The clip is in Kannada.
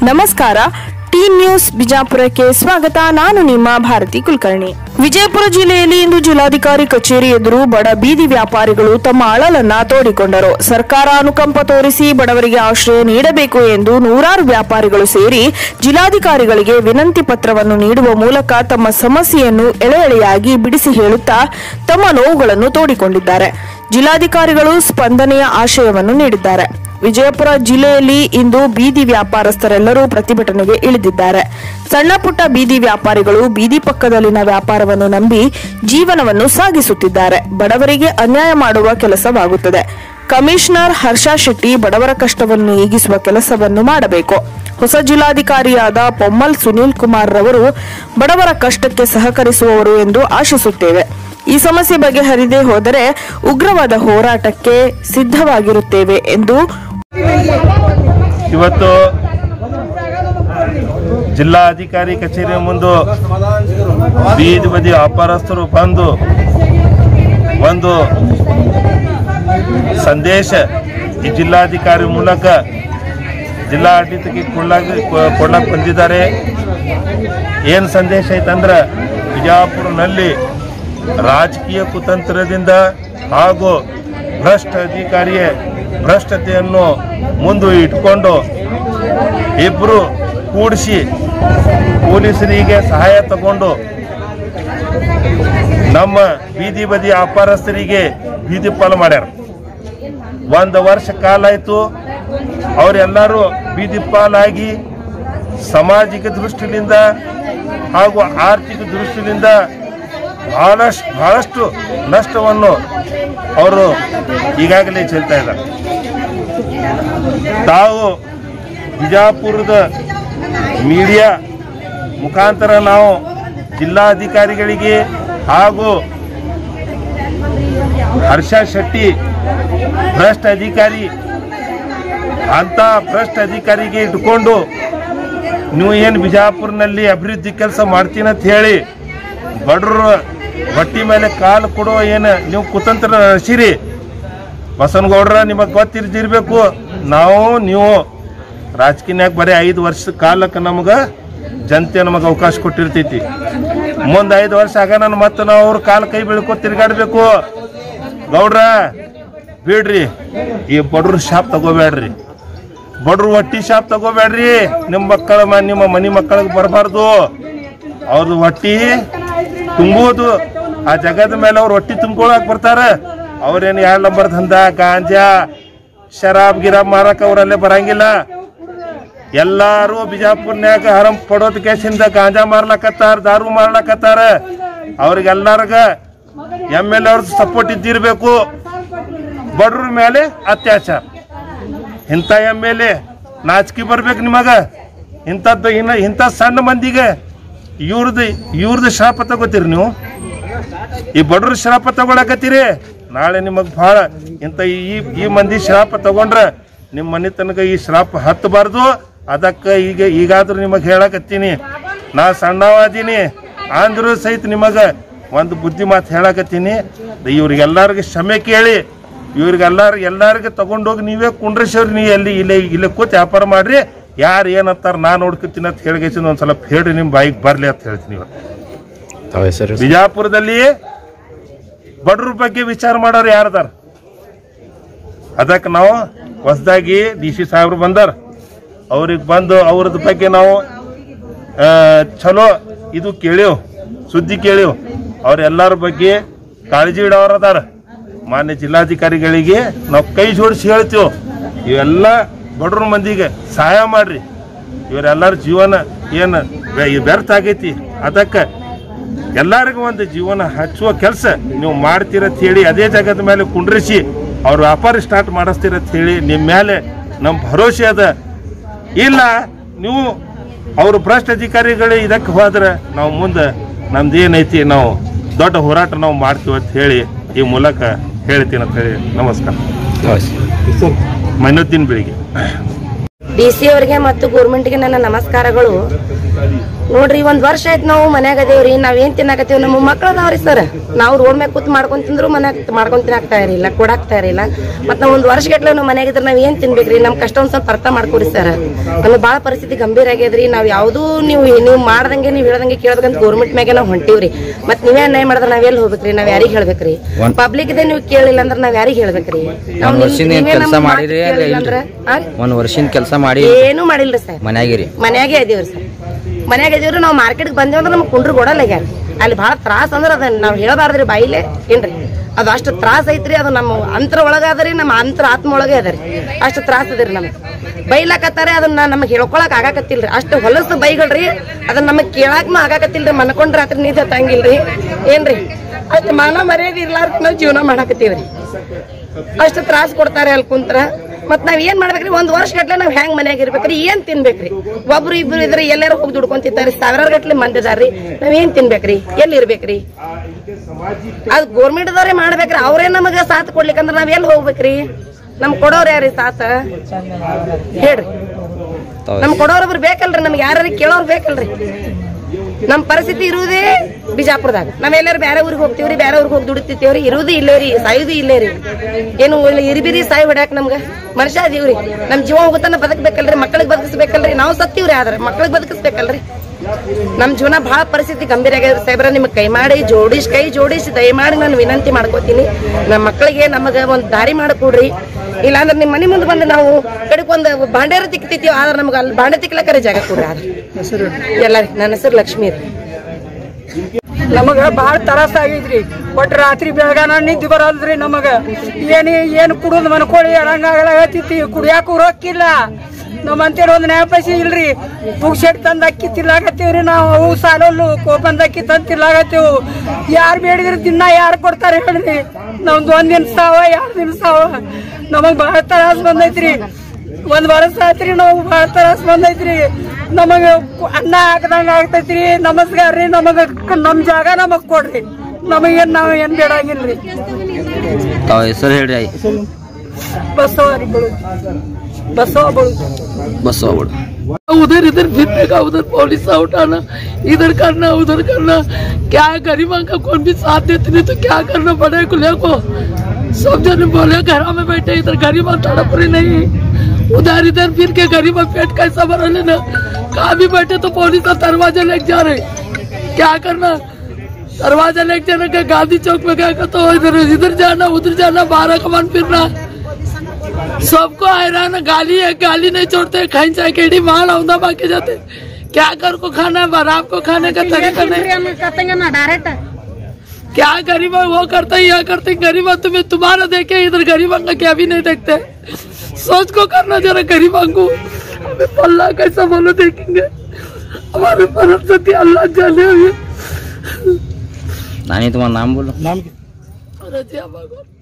ನಮಸ್ಕಾರ ಟಿ ನ್ಯೂಸ್ ಬಿಜಾಪುರಕ್ಕೆ ಸ್ವಾಗತ ನಾನು ನಿಮ್ಮ ಭಾರತಿ ಕುಲಕರ್ಣಿ ವಿಜಯಪುರ ಜಿಲ್ಲೆಯಲ್ಲಿ ಇಂದು ಜಿಲ್ಲಾಧಿಕಾರಿ ಕಚೇರಿ ಎದುರು ಬಡ ಬೀದಿ ವ್ಯಾಪಾರಿಗಳು ತಮ್ಮ ಅಳಲನ್ನ ತೋಡಿಕೊಂಡರು ಸರ್ಕಾರ ಅನುಕಂಪ ತೋರಿಸಿ ಬಡವರಿಗೆ ಆಶ್ರಯ ನೀಡಬೇಕು ಎಂದು ನೂರಾರು ವ್ಯಾಪಾರಿಗಳು ಸೇರಿ ಜಿಲ್ಲಾಧಿಕಾರಿಗಳಿಗೆ ವಿನಂತಿ ಪತ್ರವನ್ನು ನೀಡುವ ಮೂಲಕ ತಮ್ಮ ಸಮಸ್ಯೆಯನ್ನು ಎಳೆ ಎಳೆಯಾಗಿ ಬಿಡಿಸಿ ಹೇಳುತ್ತಾ ತಮ್ಮ ನೋವುಗಳನ್ನು ತೋಡಿಕೊಂಡಿದ್ದಾರೆ ಜಿಲ್ಲಾಧಿಕಾರಿಗಳು ಸ್ಪಂದನೆಯ ಆಶಯವನ್ನು ನೀಡಿದ್ದಾರೆ ವಿಜಯಪುರ ಜಿಲ್ಲೆಯಲ್ಲಿ ಇಂದು ಬೀದಿ ವ್ಯಾಪಾರಸ್ಥರೆಲ್ಲರೂ ಪ್ರತಿಭಟನೆಗೆ ಇಳಿದಿದ್ದಾರೆ ಸಣ್ಣ ಪುಟ್ಟ ಬೀದಿ ವ್ಯಾಪಾರಿಗಳು ಬೀದಿ ಪಕ್ಕದಲ್ಲಿನ ವ್ಯಾಪಾರವನ್ನು ನಂಬಿ ಜೀವನವನ್ನು ಸಾಗಿಸುತ್ತಿದ್ದಾರೆ ಬಡವರಿಗೆ ಅನ್ಯಾಯ ಮಾಡುವ ಕೆಲಸವಾಗುತ್ತದೆ ಕಮಿಷನರ್ ಹರ್ಷ ಶೆಟ್ಟಿ ಬಡವರ ಕಷ್ಟವನ್ನು ನೀಗಿಸುವ ಕೆಲಸವನ್ನು ಮಾಡಬೇಕು ಹೊಸ ಜಿಲ್ಲಾಧಿಕಾರಿಯಾದ ಪೊಮ್ಮಲ್ ಸುನೀಲ್ ಕುಮಾರ್ ರವರು ಬಡವರ ಕಷ್ಟಕ್ಕೆ ಸಹಕರಿಸುವವರು ಎಂದು ಆಶಿಸುತ್ತೇವೆ ಈ ಸಮಸ್ಯೆ ಬಗೆಹರಿದೇ ಹೋದರೆ ಉಗ್ರವಾದ ಹೋರಾಟಕ್ಕೆ ಸಿದ್ಧವಾಗಿರುತ್ತೇವೆ ಎಂದು ಇವತ್ತು ಜಿಲ್ಲಾಧಿಕಾರಿ ಕಚೇರಿಯ ಮುಂದೆ ಬೀದಿ ಬದಿ ವ್ಯಾಪಾರಸ್ಥರು ಬಂದು ಒಂದು ಸಂದೇಶ ಈ ಜಿಲ್ಲಾಧಿಕಾರಿ ಮೂಲಕ ಜಿಲ್ಲಾಡಳಿತಕ್ಕೆ ಕೊಡ್ಲಾಕ ಕೊಡ್ಲಾಕ್ ಬಂದಿದ್ದಾರೆ ಏನು ಸಂದೇಶ ಐತಂದ್ರೆ ಬಿಜಾಪುರನಲ್ಲಿ ರಾಜಕೀಯ ಕುತಂತ್ರದಿಂದ ಹಾಗೂ ಭ್ರಷ್ಟ ಅಧಿಕಾರಿಯ ಭ್ರಷ್ಟತೆಯನ್ನು ಮುಂದೆ ಇಟ್ಕೊಂಡು ಇಬ್ಬರು ಕೂಡಿಸಿ ಪೊಲೀಸರಿಗೆ ಸಹಾಯ ತಗೊಂಡು ನಮ್ಮ ಬೀದಿ ಬದಿ ವ್ಯಾಪಾರಸ್ಥರಿಗೆ ಬೀದಿ ಪಾಲು ಮಾಡ್ಯಾರ ಒಂದು ವರ್ಷ ಕಾಲ ಆಯ್ತು ಅವರೆಲ್ಲರೂ ಬೀದಿ ಪಾಲಾಗಿ ಸಾಮಾಜಿಕ ದೃಷ್ಟಿಯಿಂದ ಹಾಗೂ ಆರ್ಥಿಕ ದೃಷ್ಟಿಯಿಂದ ಬಹಳಷ್ಟು ಬಹಳಷ್ಟು ನಷ್ಟವನ್ನು ಅವರು ಈಗಾಗಲೇ ಚೆಲ್ತಾ ಇದ್ದಾರೆ ತಾವು ಬಿಜಾಪುರದ ಮೀಡಿಯಾ ಮುಖಾಂತರ ನಾವು ಜಿಲ್ಲಾಧಿಕಾರಿಗಳಿಗೆ ಹಾಗೂ ಹರ್ಷ ಶೆಟ್ಟಿ ಭ್ರಷ್ಟ ಅಧಿಕಾರಿ ಅಂತ ಭ್ರಷ್ಟ ಅಧಿಕಾರಿಗೆ ಇಟ್ಕೊಂಡು ನೀವು ಏನು ಬಿಜಾಪುರ್ನಲ್ಲಿ ಅಭಿವೃದ್ಧಿ ಕೆಲಸ ಮಾಡ್ತೀನಿ ಅಂತ ಹೇಳಿ ಬಡ್ರ ಬಟ್ಟಿ ಮೇಲೆ ಕಾಲು ಕೊಡೋ ಏನು ನೀವು ಕುತಂತ್ರ ನಡೆಸಿರಿ ಬಸವನಗೌಡ್ರ ನಿಮಗೆ ಗೊತ್ತಿರ್ದಿರ್ಬೇಕು ನಾವು ನೀವು ರಾಜಕೀಯನ್ಯಾಗ ಬರೀ ಐದು ವರ್ಷ ಕಾಲಕ್ಕೆ ನಮಗೆ ಜನತೆ ನಮಗೆ ಅವಕಾಶ ಕೊಟ್ಟಿರ್ತೈತಿ ಮುಂದೆ ಐದು ವರ್ಷ ಆಗ ನಾನು ಮತ್ತೆ ನಾವು ಅವ್ರ ಕಾಲು ಕೈ ಬೀಳ್ಕೊ ತಿರ್ಗಾಡ್ಬೇಕು ಗೌಡ್ರ ಬಿಡ್ರಿ ಈ ಬಡ್ರ ಶಾಪ್ ತಗೋಬೇಡ್ರಿ ಬಡ್ರು ಹೊಟ್ಟಿ ಶಾಪ್ ತಗೋಬೇಡ್ರಿ ನಿಮ್ಮ ಮಕ್ಕಳ ಮ- ನಿಮ್ಮ ಮನಿ ಮಕ್ಕಳಿಗೆ ಬರಬಾರ್ದು ಅವ್ರದ್ದು ಹೊಟ್ಟಿ ತುಂಬುವುದು ಆ ಜಗದ ಮೇಲೆ ಅವ್ರು ಹೊಟ್ಟಿ ತುಂಬ್ಕೊಳಕ್ ಬರ್ತಾರ ಅವ್ರೇನು ಎರಡು ನಂಬರ್ ದಂಧ ಗಾಂಜಾ ಶರಾಬ್ ಗಿರಾಬ್ ಮಾರಕ್ ಅವ್ರಲ್ಲೇ ಬರಂಗಿಲ್ಲ ಎಲ್ಲಾರು ಬಿಜಾಪುರ್ನ್ಯಾಗ ಹರಂ ಪಡೋದ್ ಕೇಸಿಂದ ಗಾಂಜಾ ಮಾರ್ಲಕತ್ತಾರ ದಾರು ಮಾರ್ಲಕತ್ತಾರ ಅವ್ರಿಗೆಲ್ಲಾರ್ಗ ಎಮ್ ಎಲ್ ಅವ್ರ ಸಪೋರ್ಟ್ ಇದ್ದಿರ್ಬೇಕು ಬಡ್ರ ಮೇಲೆ ಅತ್ಯಾಚಾರ ಇಂಥ ಎಮ್ ಎಲ್ ಎ ನಾಚಿಕೆ ಬರ್ಬೇಕು ನಿಮಗ ಇಂಥದ್ದು ಇನ್ನ ಇಂಥ ಸಣ್ಣ ಮಂದಿಗೆ ಇವ್ರದ್ದು ಇವ್ರದ್ದು ಶಾಪ ತಗೋತೀರಿ ನೀವು ಈ ಬಡ್ರ ಶ್ರಾಪ ತಗೊಳಕತ್ತೀರಿ ನಾಳೆ ನಿಮಗೆ ಭಾಳ ಇಂಥ ಈ ಈ ಮಂದಿ ಶ್ರಾಪ ತಗೊಂಡ್ರೆ ನಿಮ್ಮ ಮನೆ ತನಕ ಈ ಶ್ರಾಪ ಹತ್ತಬಾರ್ದು ಅದಕ್ಕೆ ಈಗ ಈಗಾದ್ರೂ ನಿಮಗೆ ಹೇಳಕತ್ತೀನಿ ನಾ ಸಣ್ಣವಾದೀನಿ ಅಂದ್ರೂ ಸಹಿತ ನಿಮಗೆ ಒಂದು ಬುದ್ಧಿ ಮಾತು ಹೇಳಕತ್ತೀನಿ ಇವ್ರಿಗೆಲ್ಲರಿಗೆ ಕ್ಷಮೆ ಕೇಳಿ ಇವ್ರಿಗೆಲ್ಲಾರು ಎಲ್ಲಾರಿಗೆ ತಗೊಂಡೋಗಿ ನೀವೇ ಕುಂಡ್ರಿಸವ್ರಿ ನೀವು ಎಲ್ಲಿ ಇಲ್ಲೇ ಇಲ್ಲೇ ಕೂತ್ ವ್ಯಾಪಾರ ಮಾಡ್ರಿ ಯಾರು ಏನಂತಾರ ನಾ ನೋಡ್ಕೊತೀನಿ ಅಂತ ಹೇಳ್ಗೇಸಿಂದ ಒಂದು ಸ್ವಲ್ಪ ಹೇಳ್ರಿ ನಿಮ್ಮ ಬಾಯಿಗೆ ಬರಲಿ ಅಂತ ಹೇಳ್ತೀನಿ ಇವತ್ತು ತಾವ ಹೆಸರು ಬಿಜಾಪುರದಲ್ಲಿ ಬಡ್ರ ಬಗ್ಗೆ ವಿಚಾರ ಮಾಡೋರು ಯಾರದಾರ ಅದಕ್ಕೆ ನಾವು ಹೊಸದಾಗಿ ಡಿ ಸಿ ಸಾಹೇಬ್ರು ಬಂದಾರ ಅವ್ರಿಗೆ ಬಂದು ಅವ್ರದ್ದು ಬಗ್ಗೆ ನಾವು ಆ, ಚಲೋ ಇದು ಕೇಳಿವ್ ಸುದ್ದಿ ಕೇಳಿವ್ ಅವ್ರೆಲ್ಲರ ಬಗ್ಗೆ ಕಾಳಜಿ ಇಡೋರು ಅದಾರ ಮಾನ್ಯ ಜಿಲ್ಲಾಧಿಕಾರಿಗಳಿಗೆ ನಾವು ಕೈ ಜೋಡಿಸಿ ಹೇಳ್ತೀವಿ ಇವೆಲ್ಲ ಬಡ್ರ ಮಂದಿಗೆ ಸಹಾಯ ಮಾಡ್ರಿ ಇವರೆಲ್ಲರ ಜೀವನ ಏನು ವ್ಯರ್ಥ ಆಗೈತಿ ಅದಕ್ಕೆ ಎಲ್ಲರಿಗೂ ಒಂದು ಜೀವನ ಹಚ್ಚುವ ಕೆಲಸ ನೀವು ಮಾಡ್ತೀರತ್ ಹೇಳಿ ಅದೇ ಜಾಗದ ಮೇಲೆ ಕುಂಡ್ರಿಸಿ ಅವ್ರ ವ್ಯಾಪಾರ ಸ್ಟಾರ್ಟ್ ಮಾಡಿಸ್ತೀರತ್ ಹೇಳಿ ನಿಮ್ಮ ಮೇಲೆ ನಮ್ಮ ಭರೋಸೆ ಅದ ಇಲ್ಲ ನೀವು ಅವರು ಭ್ರಷ್ಟ ಅಧಿಕಾರಿಗಳು ಇದಕ್ಕೆ ಹೋದ್ರೆ ನಾವು ಮುಂದೆ ನಮ್ದು ಏನೈತಿ ನಾವು ದೊಡ್ಡ ಹೋರಾಟ ನಾವು ಮಾಡ್ತೀವಿ ಅಂತ ಹೇಳಿ ಈ ಮೂಲಕ ಹೇಳ್ತೀನಿ ಅಂತ ಹೇಳಿ ನಮಸ್ಕಾರ ತಾವ ಹೆಸರು ಮೈನುದ್ದೀನ್ ಬೆಳಿಗ್ಗೆ ಡಿ ಸಿ ಅವರಿಗೆ ಮತ್ತು ಗೌರ್ಮೆಂಟ್ಗೆ ನನ್ನ ನಮಸ್ಕಾರಗಳು ನೋಡ್ರಿ ಒಂದ್ ವರ್ಷ ಆಯ್ತು ನಾವು ಮನ್ಯಾಗ ಅದೇವ್ರಿ ನಾವ್ ಏನ್ ತಿನ್ನಾಕತ್ತೀವಿ ನಮ್ಮ ಮಕ್ಳು ಅದಾವ್ರಿ ಸರ್ ನಾವು ರೋಡ್ ಮ್ಯಾಗ ಕೂತ್ ಮಾಡ್ಕೊಂಡ್ ತಿಂದ್ರು ಮನ್ಯಾಗ ಮಾಡ್ಕೊಂಡ್ ತಿನ್ನಾಕ್ತಾ ಇರಲಿಲ್ಲ ಕೊಡಾಕ್ತಾ ಇರಲಿಲ್ಲ ಮತ್ ನಾವ್ ಒಂದ್ ವರ್ಷ ಗಟ್ಲೆ ನಾವು ಮನ್ಯಾಗಿದ್ರೆ ನಾವ್ ಏನ್ ತಿನ್ಬೇಕ್ರಿ ನಮ್ ಕಷ್ಟ ಒಂದ್ ಸ್ವಲ್ಪ ಅರ್ಥ ಮಾಡ್ಕೊರಿ ಸರ್ ನಮ್ಗೆ ಬಾಳ ಪರಿಸ್ಥಿತಿ ಗಂಭೀರ ಆಗ್ಯದ್ರಿ ನಾವ್ ಯಾವ್ದೂ ನೀವು ನೀವು ಮಾಡ್ದಂಗೆ ನೀವ್ ಹೇಳ್ದಂಗೆ ಕೇಳ್ದಂತ ಗೌರ್ಮೆಂಟ್ ಮ್ಯಾಗೆ ನಾವ್ ಹೊಂಟಿವ್ರಿ ಮತ್ ನೀವೇ ಅನ್ಯಾಯ ಮಾಡಿದ್ರೆ ನಾವ್ ಎಲ್ಲಿ ಹೋಗ್ಬೇಕ್ರಿ ನಾವ್ ಯಾರಿಗ್ ಹೇಳ್ಬೇಕ್ರಿ ಪಬ್ಲಿಕ್ ಇದೆ ನೀವು ಕೇಳಿಲ್ಲ ಅಂದ್ರೆ ನಾವ್ ಯಾರಿಗ್ ಹೇಳ್ಬೇಕ್ರಿ ನಾವ್ ಒಂದ್ ವರ್ಷದಿಂದ ಏನ್ ನೀವೇ ಕೆಲ್ಸ ನಮ್ ಮಾತ್ ಮಾಡಿರಿ ಅಲ್ಲ ಕೇಳಿಲ್ಲ ಇಲ್ರಿ? ಅಂದ್ರ, ಆ? ಒಂದ್ ವರ್ಷಿಂದ ಕೆಲಸ ಮಾಡಿ ಏನೂ ಮಾಡಿಲ್ರಿ ಸರ್ ಮನ್ಯಾಗಿರಿ ಮನ್ಯಾಗೆ ಇದೀವ್ರಿ ಸರ್ ಮನ್ಯಾಗ ಇದೀವ್ರಿ ನಾವು ಮಾರ್ಕೆಟ್ಗೆ ಬಂದೇವ್ ಅಂದ್ರೆ ನಮ್ಗೆ ಕುಂಡ್ರು ಕೊಡಲ್ಲ ಆಗ್ಯಾರ ಅಲ್ಲಿ ಭಾಳ ತ್ರಾಸ ಅಂದ್ರೆ ಅದ ನಾವ್ ಹೇಳ್ಬಾರ್ದ್ರಿ ಬಾಯಿಲೆ ಏನ್ರಿ ಅದು ಅಷ್ಟು ತ್ರಾಸ ಐತ್ರಿ ಅದು ನಮ್ಮ ಅಂತರ ಒಳಗಾದ್ರಿ ನಮ್ಮ ಅಂತರ ಆತ್ಮ ಒಳಗೆ ಅದರಿ ಅಷ್ಟು ತ್ರಾಸ ಅದ್ರಿ ನಮ್ಗೆ ಬೈಲಾಕತ್ತಾರೆ ಅದನ್ನ ನಮಗೆ ಹೇಳ್ಕೊಳಕ್ ಆಗಾಕತ್ತಿಲ್ರಿ ಅಷ್ಟು ಹೊಲಸು ಬೈಗಳ್ರಿ ಅದನ್ನ ನಮಗ್ ಕೇಳಾಕ್ನು ಆಗಾಕತ್ತಿಲ್ರಿ ಮನ್ಕೊಂಡ್ ರಾತ್ರಿ ನಿದ್ದೆ ತಂಗಿಲ್ರಿ ಏನ್ರಿ ಅಷ್ಟು ಮಾನ ಮರ್ಯಾದೆ ಇರ್ಲಾರ್ದ ನಾವು ಜೀವನ ಮಾಡಾಕತ್ತೀವ್ರಿ ಅಷ್ಟು ತ್ರಾಸ ಕೊಡ್ತಾರೆ ಅಲ್ಲಿ ಕುಂತ್ರ ಮತ್ ನಾವ್ ಏನ್ ಮಾಡ್ಬೇಕ್ರಿ ಒಂದ್ ವರ್ಷ ಗಟ್ಲೆ ನಾವ್ ಹೆಂಗ್ ಮನ್ಯಾಗ ಇರ್ಬೇಕ್ರಿ ಏನ್ ತಿನ್ಬೇಕ್ರಿ ಒಬ್ರು ಇಬ್ರು ಇದ್ರೆ ಎಲ್ಲಾರು ಹೋಗಿ ದುಡ್ಕೊಂತಿರ್ತಾರಿ ಸಾವಿರಾರು ಗಟ್ಲೆ ಮಂದಿ ಅದಾರ್ರಿ ನಾವ್ ಏನ್ ತಿನ್ಬೇಕ್ರಿ ಎಲ್ಲಿ ಇರ್ಬೇಕ್ರಿ ಅದ್ ಗೋರ್ಮೆಂಟ್ ದವ್ರೆ ಮಾಡ್ಬೇಕ್ರಿ ಅವ್ರೇ ನಮಗ ಸಾಥ್ ಕೊಡ್ಲಿಕ್ಕಂದ್ರ ನಾವ್ ಎಲ್ಲಿ ಹೋಗ್ಬೇಕ್ರಿ ನಮ್ ಕೊಡೋರ್ ಯಾರಿ ಸಾಥ ಹೇಳ್ರಿ ನಮ್ ಕೊಡೋರೊಬ್ರು ಬೇಕಲ್ರಿ ನಮ್ಗೆ ಯಾರು ಕೇಳೋರ್ ಬೇಕಲ್ರಿ ನಮ್ ಪರಿಸ್ಥಿತಿ ಇರುವುದೇ ಬಿಜಾಪುರದಾಗ ನಾವ್ ಎಲ್ಲಾರು ಬೇರೆ ಊರಿಗೆ ಹೋಗ್ತೀವ್ರಿ ಬೇರೆ ಊರಿಗೆ ಹೋಗಿ ದುಡಿತೀವ್ರಿ ಇರುವುದೇ ಇಲ್ಲೇ ರೀ ಸಾಯುದು ಇಲ್ಲೇ ರೀ ಏನು ಇಲ್ಲಿ ಇರಿಬಿರಿ ಸಾಯಿ ಹೊಡ್ಯಾಕ ನಮ್ಗ ಮನುಷ್ಯ ಅದೀವ್ರಿ ನಮ್ ಜೀವ ಹೋಗುತ್ತಾನ ಬದುಕ್ಬೇಕಲ್ರಿ ಮಕ್ಕಳಿಗೆ ಬದುಕಿಸ್ಬೇಕಲ್ರಿ ನಾವು ಸತ್ತೀವ್ರಿ ಆದ್ರೆ ಮಕ್ಕಳಿಗೆ ಬದುಕಿಸ್ಬೇಕಲ್ರಿ ನಮ್ ಜೀವನ ಬಹಳ ಪರಿಸ್ಥಿತಿ ಗಂಭೀರ ಆಗ್ಯದ ಸಾಹೇಬ್ರ ನಿಮ್ಗೆ ಕೈ ಮಾಡಿ ಜೋಡಿಸಿ ಕೈ ಜೋಡಿಸಿ ದಯಮಾಡಿ ನಾನು ವಿನಂತಿ ಮಾಡ್ಕೋತೀನಿ ನಮ್ಮ ಮಕ್ಕಳಿಗೆ ನಮಗ ಒಂದ್ ದಾರಿ ಮಾಡಿಕೊಡ್ರಿ ಇಲ್ಲಾಂದ್ರೆ ನಿಮ್ಮ ಮನೆ ಮುಂದೆ ಬಂದು ನಾವು ಕಡೆಗೆ ಒಂದು ಬಾಂಡೇರ ತಿಕ್ತಿರ್ತೀವಿ ಆದ್ರೆ ನಮ್ಗೆ ಅಲ್ಲಿ ಬಾಂಡೆ ತಿಕ್ಲಕ್ಕರೆ ಜಾಗ ಕೊಡ್ರಿ ಆದ್ರೆ ಎಲ್ಲ ನನ್ನ ಹೆಸರು ಲಕ್ಷ್ಮೀ ರೀ ನಮಗ ಭಾಳ ತ್ರಾಸ ಆಗೈತ್ರಿ ಒಟ್ಟು ರಾತ್ರಿ ಬೆಳಗಾನ ನಿದ್ದೆ ಬರಲ್ರಿ ನಮಗ ಏನ್ ಏನ್ ಕುಡುದ್ ಮನ್ಕೊಳ್ಳಿ ಅಡಂಗಾಗಲಾಗತ್ತೈತಿ ಕುಡಿಯಾಕ ರೊಕ್ಕಿಲ್ಲ ನಮ್ಮಂತೇಳಿ ಒಂದ್ ನ್ಯಾಯ ಪೈಸೆ ಇಲ್ರಿ ಪುಕ್ಷೆಟ್ ತಂದ್ ಅಕ್ಕಿ ತಿರ್ಲಾಕತ್ತೀವ್ರಿ ನಾವು ಅವು ಸಾಲಲ್ಲು ಕೋಪಂದ ಅಕ್ಕಿ ತಂದ್ ತಿರ್ಲಾಕತ್ತೀವು ಯಾರು ಬೇಡಿದ್ರೆ ದಿನ ಯಾರು ಕೊಡ್ತಾರೆ ಹೇಳ್ರಿ ನಮ್ದು ಒಂದ್ ದಿನ ಸಾವ ಎರಡ್ ದಿನ ಸಾವ ನಮಗ್ ಭಾಳ ತ್ರಾಸ ಬಂದೈತ್ರಿ ಒಂದ್ ವರ್ಷ ಆತ್ರಿ ನಾವು ಭಾಳ ತ್ರಾಸ ಬಂದೈತ್ರಿ ನಮಗ ಕು- ಅನ್ನ ಹಾಕದಂಗ ಆಗ್ತೈತ್ರಿ ನಮಸ್ಕಾರ ರೀ ನಮಗ ಕ- ನಮ್ ಜಾಗ ನಮಗ್ ಕೊಡ್ರಿ ನಮಗೇನ್ ನಾವ್ ಏನ್ ಬೇಡಾಗಿಲ್ರಿ ತಾವ್ ಹೆಸರು ಹೇಳ್ರಿ ಬಸವ ರೀ ಬಳು ಬಸವ ಬಳು ಬಸ್ ಹೋಗ್ಬಿಡು उधर इधर फिरने का उधर पुलिस से उठाना इधर करना उधर करना क्या है गरीबों का कौन भी साथ देते नहीं तो क्या करना पड़े कुले को सब जने बोले घर में बैठे इधर गरीब तड़प रही नहीं उधर इधर फिर के गरीब पेट कैसा भरा लेना कहाँ भी बैठे तो पुलिस का दरवाजा लेके जा रहे क्या करना दरवाजा लेके जाने का गांधी चौक में गया तो इधर इधर जाना उधर जाना बारह कमान फिरना सबको हैरान गाली है गाली नहीं छोड़ते कहीं चाहे केडी माल आउंदा बाकी जाते क्या कर को खाना है बराब को खाने का तरीका नहीं क्या गरीब है वो करते हैं यह करते हैं गरीब है तुम्हें तुम्हारा देखे इधर गरीब का क्या भी नहीं देखते सोच को करना जरा गरीब को हमें पल्ला कैसा बोलो देखेंगे हमारे परिस्थिति अल्लाह जाने हुए नानी तुम्हारा नाम बोलो रजिया भगवान